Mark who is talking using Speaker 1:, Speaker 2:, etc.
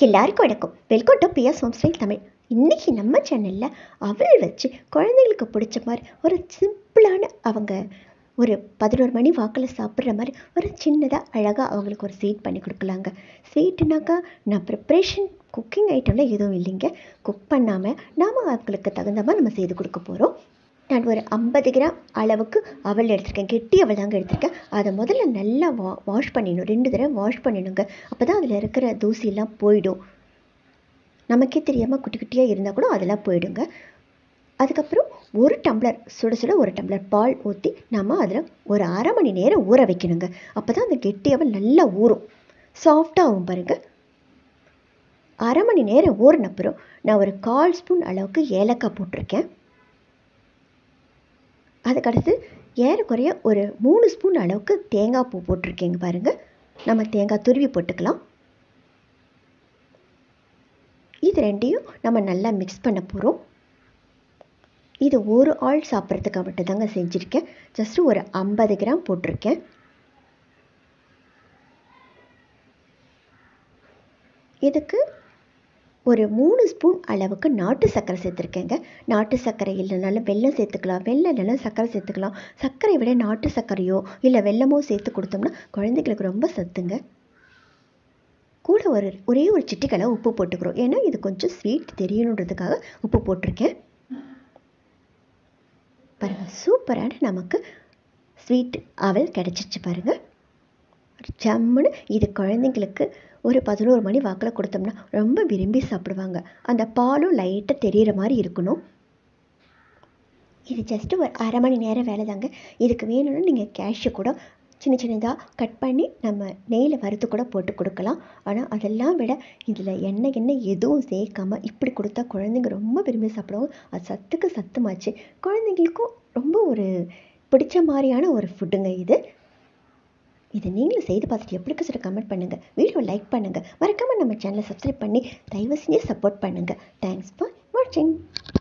Speaker 1: எல்லாருக்கும் வணக்கம் welcome to BS home style Tamil இன்றைக்கி நம்ம சேனலில் அவல் வச்சு குழந்தைங்களுக்கு பிடிச்ச மாதிரி ஒரு சிம்பிளான அவங்க ஒரு பதினோரு மணி வாக்கில் சாப்பிட்ற மாதிரி ஒரு சின்னதாக அழகாக அவங்களுக்கு ஒரு ஸ்வீட் பண்ணி கொடுக்கலாங்க ஸ்வீட்டுனாக்கா நான் ப்ரிப்ரேஷன் குக்கிங் ஐட்டம்லாம் எதுவும் இல்லைங்க குக் பண்ணாமல் நாம் அவங்களுக்கு தகுந்த மாதிரி நம்ம செய்து கொடுக்க போகிறோம் நான் ஒரு ஐம்பது கிராம் அளவுக்கு அவல் எடுத்திருக்கேன் கெட்டி அவல் தாங்க எடுத்திருக்கேன் அதை முதல்ல நல்லா வா வாஷ் பண்ணிடணும் ரெண்டு தடவை வாஷ் பண்ணிடுங்க அப்போ தான் அதில் இருக்கிற தூசியெல்லாம் போயிடும் நமக்கே தெரியாமல் குட்டி குட்டியாக இருந்தால் கூட அதெல்லாம் போயிடுங்க அதுக்கப்புறம் ஒரு டம்ளர் சுட சுட ஒரு டம்ளர் பால் ஊற்றி நம்ம அதில் ஒரு அரை மணி நேரம் ஊற வைக்கணுங்க அப்போ தான் அந்த கெட்டி அவல் நல்லா ஊறும் சாஃப்டாகவும் பாருங்கள் அரை மணி நேரம் ஊறினப்புறம் நான் ஒரு கால் ஸ்பூன் அளவுக்கு ஏலக்காய் போட்டிருக்கேன் அதுக்கடுத்து ஏறக்குறைய ஒரு மூணு ஸ்பூன் அளவுக்கு தேங்காய் பூ போட்டிருக்கேங்க பாருங்கள் நம்ம தேங்காய் துருவி போட்டுக்கலாம் இது ரெண்டையும் நம்ம நல்லா மிக்ஸ் பண்ண போகிறோம் இது ஒரு ஆள் சாப்பிட்றதுக்கு மட்டும்தாங்க செஞ்சுருக்கேன் ஜஸ்ட்டு ஒரு ஐம்பது கிராம் போட்டிருக்கேன் இதுக்கு ஒரு மூணு ஸ்பூன் அளவுக்கு நாட்டு சர்க்கரை சேர்த்துருக்கேங்க நாட்டு சர்க்கரை இல்லைனாலும் வெல்லம் சேர்த்துக்கலாம் வெல்லம் இல்லைனா சர்க்கரை சேர்த்துக்கலாம் சர்க்கரை விட நாட்டு சர்க்கரையோ இல்லை வெல்லமோ சேர்த்து கொடுத்தோம்னா குழந்தைங்களுக்கு ரொம்ப சத்துங்க கூட ஒரு ஒரே ஒரு சிட்டிக்கலை உப்பு போட்டுக்கிறோம் ஏன்னா இது கொஞ்சம் ஸ்வீட் தெரியணுன்றதுக்காக உப்பு போட்டிருக்கேன் பாருங்கள் சூப்பரான நமக்கு ஸ்வீட் அவல் கிடச்சிச்சு பாருங்கள் ஜம்முன்னு இது குழந்தைங்களுக்கு ஒரு பதினோரு மணி வாக்கில் கொடுத்தோம்னா ரொம்ப விரும்பி சாப்பிடுவாங்க அந்த பாலும் லைட்டாக தெரிகிற மாதிரி இருக்கணும் இது ஜஸ்ட்டு ஒரு அரை மணி நேரம் வேலை தாங்க இதுக்கு வேணும்னா நீங்கள் கேஷ்யூ கூட சின்ன சின்னதாக கட் பண்ணி நம்ம நெய்யில் வறுத்து கூட போட்டு கொடுக்கலாம் ஆனால் அதெல்லாம் விட இதில் எண்ணெய் எண்ணெய் எதுவும் சேர்க்காம இப்படி கொடுத்தா குழந்தைங்க ரொம்ப விரும்பி சாப்பிடுவாங்க அது சத்துக்கு சத்துமாச்சு குழந்தைங்களுக்கும் ரொம்ப ஒரு பிடிச்ச மாதிரியான ஒரு ஃபுட்டுங்க இது இதை நீங்களும் செய்து பார்த்துட்டு எப்படி சொல்ல கமெண்ட் பண்ணுங்கள் வீடியோ லைக் பண்ணுங்கள் மறக்காமல் நம்ம சேனலை சப்ஸ்கிரைப் பண்ணி தயவு செஞ்சு சப்போர்ட் பண்ணுங்கள் தேங்க்ஸ் ஃபார் வாட்சிங்